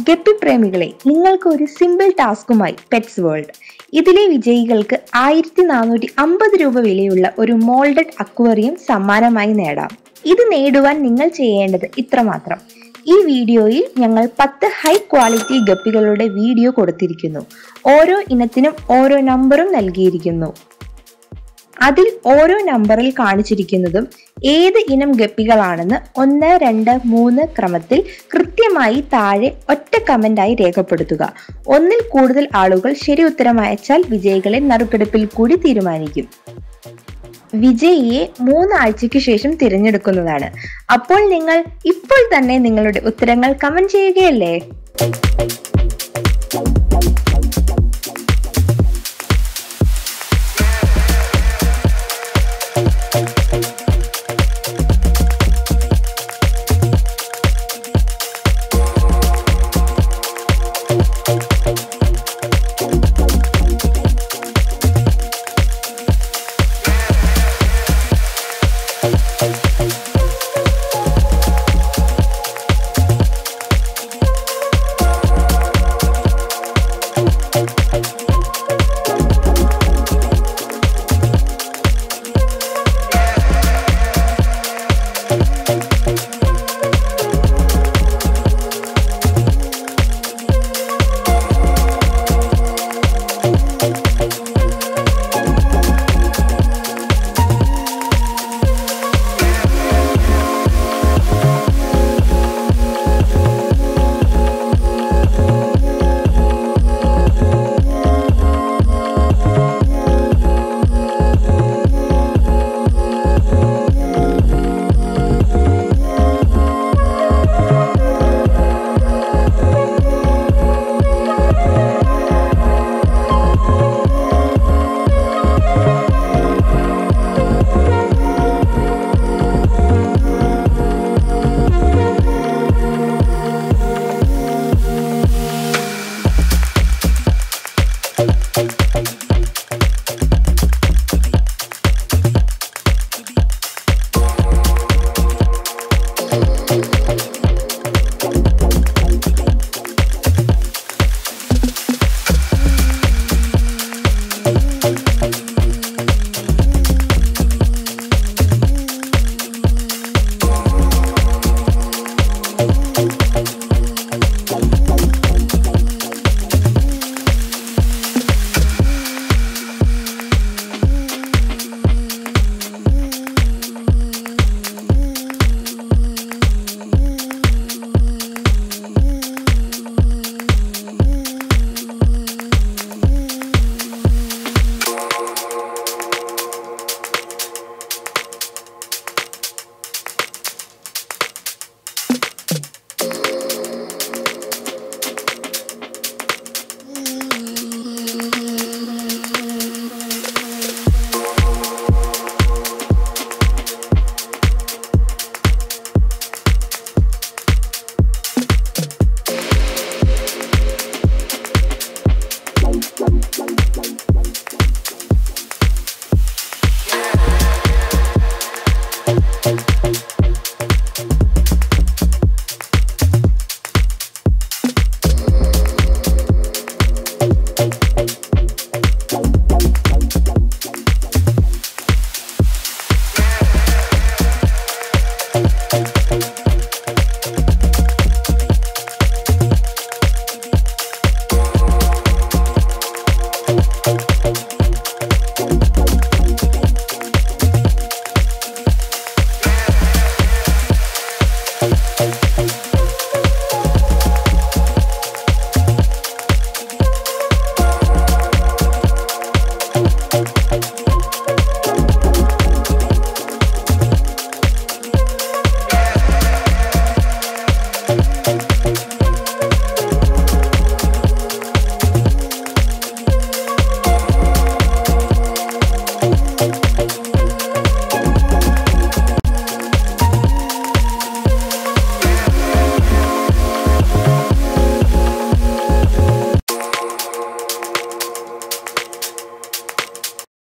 guppy പ്രേമികളെ നിങ്ങൾക്ക് ഒരു simple ടാസ്കുമായി pets world ഇതിലെ വിജയികൾക്ക് ആയിരത്തി നാനൂറ്റി അമ്പത് രൂപ വിലയുള്ള ഒരു മോൾഡഡ് അക്വേറിയം സമ്മാനമായി നേടാം ഇത് നേടുവാൻ നിങ്ങൾ ചെയ്യേണ്ടത് ഇത്രമാത്രം ഈ വീഡിയോയിൽ ഞങ്ങൾ പത്ത് ഹൈ ക്വാളിറ്റി ഗപ്പികളുടെ വീഡിയോ കൊടുത്തിരിക്കുന്നു ഓരോ ഇനത്തിനും ഓരോ നമ്പറും നൽകിയിരിക്കുന്നു അതിൽ ഓരോ നമ്പറിൽ കാണിച്ചിരിക്കുന്നതും ഏത് ഇനം ഗപ്പികളാണെന്ന് ഒന്ന് രണ്ട് മൂന്ന് ക്രമത്തിൽ കൃത്യമായി താഴെ ഒറ്റ കമന്റായി രേഖപ്പെടുത്തുക ഒന്നിൽ കൂടുതൽ ആളുകൾ ശരി ഉത്തരം അയച്ചാൽ വിജയികളെ നറുക്കെടുപ്പിൽ കൂടി തീരുമാനിക്കും വിജയിയെ മൂന്നാഴ്ചയ്ക്ക് ശേഷം തിരഞ്ഞെടുക്കുന്നതാണ് അപ്പോൾ നിങ്ങൾ ഇപ്പോൾ തന്നെ നിങ്ങളുടെ ഉത്തരങ്ങൾ കമന്റ് ചെയ്യുകയല്ലേ